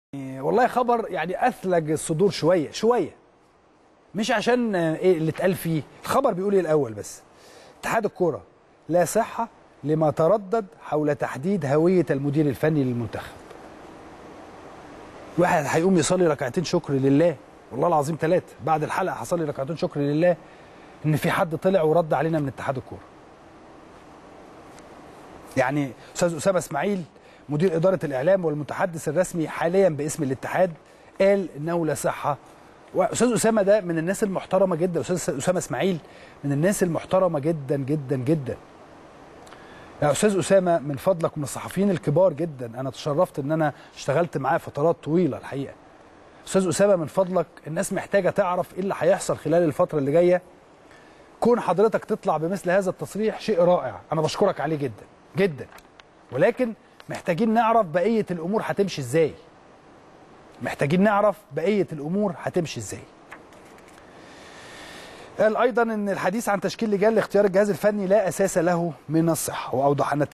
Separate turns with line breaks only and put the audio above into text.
والله خبر يعني اثلج الصدور شويه شويه مش عشان ايه اللي اتقال فيه الخبر بيقول ايه الاول بس اتحاد الكوره لا صحه لما تردد حول تحديد هويه المدير الفني للمنتخب واحد هيقوم يصلي ركعتين شكر لله والله العظيم ثلاثه بعد الحلقه هصلي ركعتين شكر لله ان في حد طلع ورد علينا من اتحاد الكوره يعني استاذ اسامه اسماعيل مدير اداره الاعلام والمتحدث الرسمي حاليا باسم الاتحاد قال انه لا صحه واستاذ اسامه ده من الناس المحترمه جدا استاذ اسامه اسماعيل من الناس المحترمه جدا جدا جدا يا استاذ اسامه من فضلك ومن الصحفيين الكبار جدا انا تشرفت ان انا اشتغلت معاه فترات طويله الحقيقه استاذ اسامه من فضلك الناس محتاجه تعرف ايه اللي هيحصل خلال الفتره اللي جايه كون حضرتك تطلع بمثل هذا التصريح شيء رائع انا بشكرك عليه جدا جدا ولكن محتاجين نعرف بقيه الامور هتمشي ازاي محتاجين نعرف بقيه الامور هتمشي ازاي قال ايضا ان الحديث عن تشكيل لجان لاختيار الجهاز الفني لا اساس له من الصحه واوضح ان